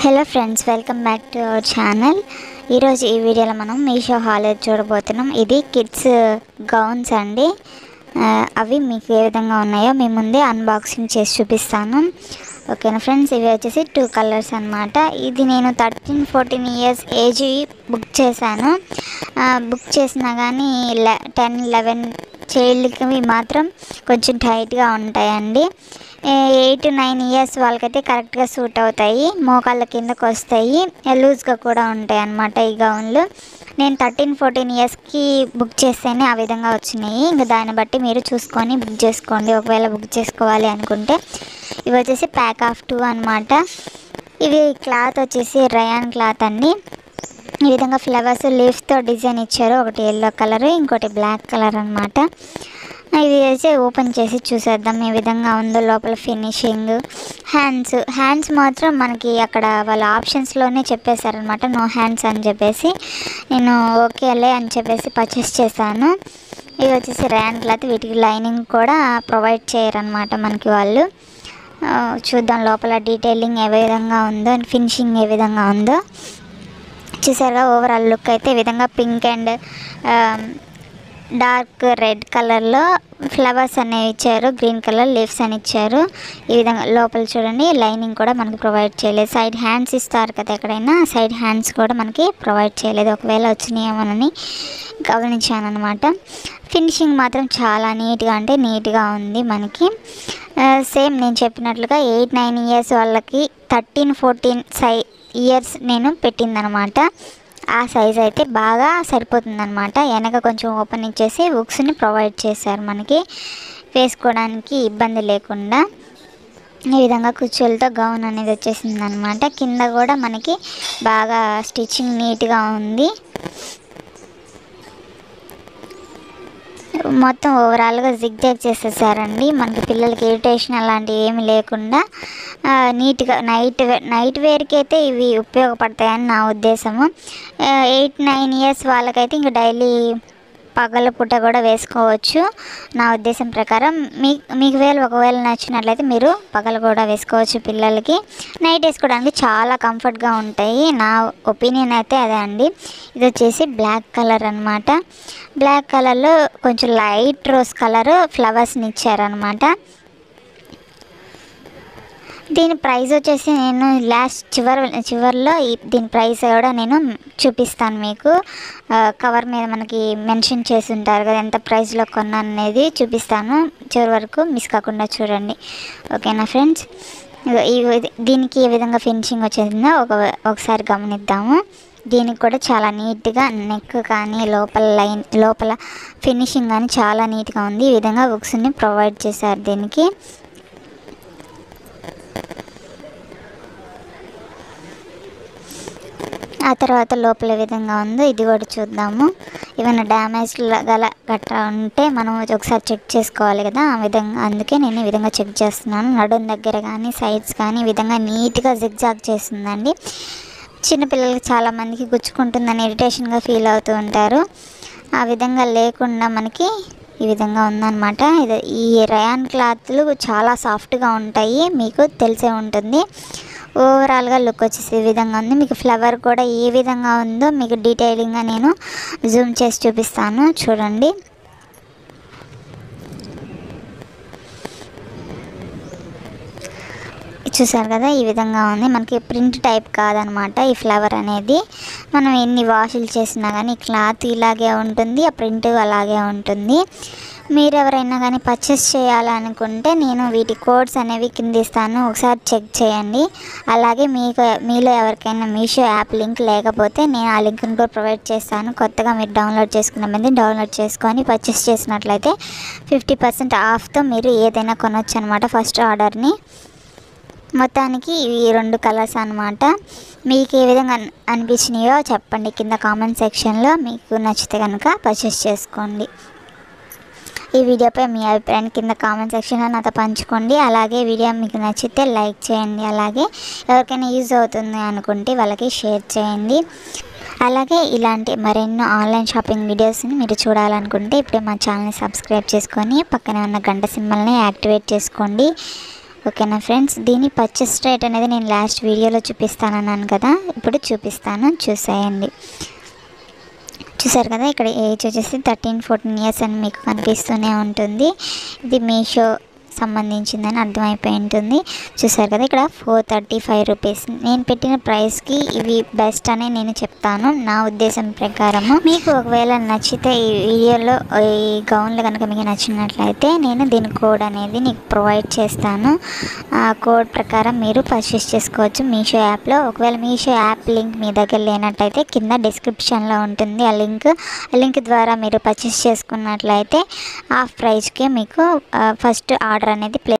hello friends welcome back to our channel ఈరోజు ఈ వీడియోలో మనం మీషో హాల్ చూడబోతున్నాం ఇది కిడ్స్ గౌన్స్ అండి ఆ, అవి మీకు ఏ విధంగా ఉన్నాయో మీ ముందే అన్బాక్సింగ్ చేసి చూపిస్తాను ఓకేనా ఫ్రెండ్స్ ఇవి వచ్చేసి టూ కలర్స్ అన్నమాట ఇది నేను thirteen fourteen years age book చేశాను ఆ, బుక్ చేసినా కానీ టెన్ లెవెన్ చైల్డ్కి మాత్రం కొంచెం టైట్గా ఉంటాయండి ఎయిట్ నైన్ ఇయర్స్ వాళ్ళకైతే కరెక్ట్గా సూట్ అవుతాయి మోకాళ్ళ కిందకు వస్తాయి లూజ్గా కూడా ఉంటాయి అన్నమాట ఈ గౌన్లు నేను థర్టీన్ ఫోర్టీన్ ఇయర్స్కి బుక్ చేస్తేనే ఆ విధంగా వచ్చినాయి ఇంకా దాన్ని బట్టి మీరు చూసుకొని బుక్ చేసుకోండి ఒకవేళ బుక్ చేసుకోవాలి అనుకుంటే ఇవి వచ్చేసి ప్యాక్ ఆఫ్ టూ అనమాట ఇవి క్లాత్ వచ్చేసి రయాన్ క్లాత్ అండి ఈ విధంగా ఫ్లవర్స్ లీవ్స్తో డిజైన్ ఇచ్చారు ఒకటి ఎల్లో కలర్ ఇంకోటి బ్లాక్ కలర్ అనమాట ఇది అయితే ఓపెన్ చేసి చూసేద్దాం ఏ విధంగా ఉందో లోపల ఫినిషింగ్ హ్యాండ్స్ హ్యాండ్స్ మాత్రం మనకి అక్కడ వాళ్ళ ఆప్షన్స్లోనే చెప్పేశారనమాట నో హ్యాండ్స్ అని చెప్పేసి నేను ఓకేలే అని చెప్పేసి పర్చేస్ చేశాను ఇవి వచ్చేసి ర్యాన్ క్లాత్ వీటికి లైనింగ్ కూడా ప్రొవైడ్ చేయరనమాట మనకి వాళ్ళు ఆ, చూద్దాం లోపల డీటెయిలింగ్ ఏ విధంగా ఉందో ఫినిషింగ్ ఏ విధంగా ఉందో చూసారుగా ఓవరాల్ లుక్ అయితే ఈ విధంగా పింక్ అండ్ డార్క్ రెడ్ కలర్లో ఫ్లవర్స్ అనేవి ఇచ్చారు గ్రీన్ కలర్ లీవ్స్ అని ఇచ్చారు ఈ విధంగా లోపల చూడండి లైనింగ్ కూడా మనకి ప్రొవైడ్ చేయలేదు సైడ్ హ్యాండ్స్ ఇస్తారు కదా ఎక్కడైనా సైడ్ హ్యాండ్స్ కూడా మనకి ప్రొవైడ్ చేయలేదు ఒకవేళ వచ్చినాయేమోనని గమనించాను అనమాట ఫినిషింగ్ మాత్రం చాలా నీట్గా అంటే నీట్గా ఉంది మనకి సేమ్ నేను చెప్పినట్లుగా ఎయిట్ నైన్ ఇయర్స్ వాళ్ళకి థర్టీన్ ఫోర్టీన్ సై ఇయర్స్ నేను పెట్టిందనమాట ఆ సైజ్ అయితే బాగా సరిపోతుందన్నమాట వెనక కొంచెం ఓపెన్ ఇచ్చేసి బుక్స్ని ప్రొవైడ్ చేశారు మనకి వేసుకోవడానికి ఇబ్బంది లేకుండా ఈ విధంగా కుర్చీలతో గౌన్ అనేది వచ్చేసింది అనమాట కింద కూడా మనకి బాగా స్టిచ్చింగ్ నీట్గా ఉంది మొత్తం ఓవరాల్గా జిగ్జాగ్ చేసేసారండి మనకి పిల్లలకి ఇరిటేషన్ అలాంటివి ఏమి లేకుండా ఆ, నీట్గా నైట్ వే- నైట్ వేర్కి అయితే ఇవి ఉపయోగపడతాయని నా ఉద్దేశము ఆ, ఎయిట్ నైన్ ఇయర్స్ వాళ్ళకైతే ఇంక డైలీ పగల పూట కూడా వేసుకోవచ్చు నా ఉద్దేశం ప్రకారం మీ మీకు వేలు ఒకవేళ నచ్చినట్లయితే మీరు పగలు కూడా వేసుకోవచ్చు పిల్లలకి నైట్ వేసుకోవడానికి చాలా కంఫర్ట్గా ఉంటాయి నా ఒపీనియన్ అయితే అదే అండి ఇది వచ్చేసి బ్లాక్ కలర్ అనమాట బ్లాక్ కలర్లో కొంచెం లైట్ రోజ్ కలర్ ఫ్లవర్స్ని ఇచ్చారనమాట దీని ప్రైస్ వచ్చేసి నేను లాస్ట్ చివరి చివరిలో ఈ- దీని ప్రైస్ కూడా నేను చూపిస్తాను మీకు ఆ, కవర్ మీద మనకి మెన్షన్ చేసి ఉంటారు కదా ఎంత ప్రైస్లో కొన్నాను అనేది చూపిస్తాను చివరి వరకు మిస్ కాకుండా చూడండి ఓకేనా ఫ్రెండ్స్ ఇగో ఈ విధ- దీనికి ఏ విధంగా ఫినిషింగ్ వచ్చేసిందో ఒక ఒకసారి గమనిద్దాము దీనికి కూడా చాలా నీట్గా నెక్ కానీ లోపల లైన్ లోపల ఫినిషింగ్ కానీ చాలా నీట్గా ఉంది ఈ విధంగా బుక్స్ని ప్రొవైడ్ చేశారు దీనికి ఆ తర్వాత లోపల ఏ విధంగా ఉందో ఇది కూడా చూద్దాము ఏమైనా డ్యామేజ్ గల గట్రా ఉంటే మనం ఒకసారి చెక్ చేసుకోవాలి కదా ఆ విధంగా అందుకే నేను ఈ విధంగా చెక్ చేస్తున్నాను నడుం దగ్గర కానీ సైడ్స్ కానీ ఈ విధంగా నీట్గా జిగ్జాగ్ చేస్తుందండి చిన్నపిల్లలకి చాలామందికి గుచ్చుకుంటుందని ఇరిటేషన్గా ఫీల్ అవుతూ ఉంటారు ఆ విధంగా లేకుండా మనకి ఈ విధంగా ఉందన్నమాట ఇది ఈ రయాన్ క్లాత్లు చాలా సాఫ్ట్గా ఉంటాయి మీకు తెలిసే ఉంటుంది ఓవరాల్గా లుక్ వచ్చేసి ఈ విధంగా ఉంది మీకు ఫ్లవర్ కూడా ఏ విధంగా ఉందో మీకు డీటెయిలింగ్గా నేను జూమ్ చేసి చూపిస్తాను చూడండి చూసారు కదా ఈ విధంగా ఉంది మనకి ప్రింట్ టైప్ కాదనమాట ఈ ఫ్లవర్ అనేది మనం ఎన్ని వాషులు చేసినా కానీ క్లాత్ ఇలాగే ఉంటుంది ఆ ప్రింట్ అలాగే ఉంటుంది మీరు ఎవరైనా కానీ పర్చేస్ చేయాలనుకుంటే నేను వీటి కోడ్స్ అనేవి కింద ఇస్తాను ఒకసారి చెక్ చేయండి అలాగే మీకు మీలో ఎవరికైనా మీషో యాప్ లింక్ లేకపోతే నేను ఆ లింక్ని కూడా ప్రొవైడ్ చేస్తాను కొత్తగా మీరు డౌన్లోడ్ చేసుకున్న మంది డౌన్లోడ్ చేసుకొని పర్చేస్ చేసినట్లయితే ఫిఫ్టీ పర్సెంట్ ఆఫ్తో మీరు ఏదైనా కొనవచ్చు అనమాట ఫస్ట్ ఆర్డర్ని మొత్తానికి ఇవి రెండు కలర్స్ అనమాట మీకు ఏ విధంగా అన్- అనిపించినాయో చెప్పండి కింద కామెంట్ సెక్షన్లో మీకు నచ్చితే కనుక పర్చేస్ చేసుకోండి ఈ వీడియోపై మీ అభిప్రాయాన్ని కింద కామెంట్ సెక్షన్లో నాతో పంచుకోండి అలాగే వీడియో మీకు నచ్చితే లైక్ చేయండి అలాగే ఎవరికైనా యూజ్ అవుతుంది అనుకుంటే వాళ్ళకి షేర్ చేయండి అలాగే ఇలాంటి మరెన్నో ఆన్లైన్ షాపింగ్ వీడియోస్ని మీరు చూడాలనుకుంటే ఇప్పుడే మా ఛానల్ని సబ్స్క్రైబ్ చేసుకొని పక్కనే ఉన్న గంట సింబల్ని యాక్టివేట్ చేసుకోండి ఓకేనా ఫ్రెండ్స్ దీని పర్చేస్ రేట్ అనేది నేను లాస్ట్ వీడియోలో చూపిస్తానన్నాను కదా ఇప్పుడు చూపిస్తాను చూసేయండి చూసారు కదా ఇక్కడ ఏజ్ వచ్చేసి థర్టీన్ ఫోర్టీన్ ఇయర్స్ అని మీకు కనిపిస్తూనే ఉంటుంది ఇది మీషో సంబంధించిందని అర్థమైపోయి ఉంటుంది చూసారు కదా ఇక్కడ ఫోర్ థర్టీ ఫైవ్ రూపీస్ నేను పెట్టిన ప్రైస్కి ఇవి బెస్ట్ అని నేను చెప్తాను నా ఉద్దేశం ప్రకారము మీకు ఒకవేళ నచ్చితే ఈ వీడియోలో ఈ గౌన్లు కనుక మీకు నచ్చినట్లయితే నేను దీని కోడ్ అనేది నీకు ప్రొవైడ్ చేస్తాను ఆ కోడ్ ప్రకారం మీరు పర్చేస్ చేసుకోవచ్చు మీషో యాప్లో ఒకవేళ మీషో యాప్ లింక్ మీ దగ్గర లేనట్టయితే కింద డిస్క్రిప్షన్లో ఉంటుంది ఆ లింక్ ఆ లింక్ ద్వారా మీరు పర్చేస్ చేసుకున్నట్లయితే హాఫ్ ప్రైస్కే మీకు ఫస్ట్ ఆర్డర్ అనేది ప్లే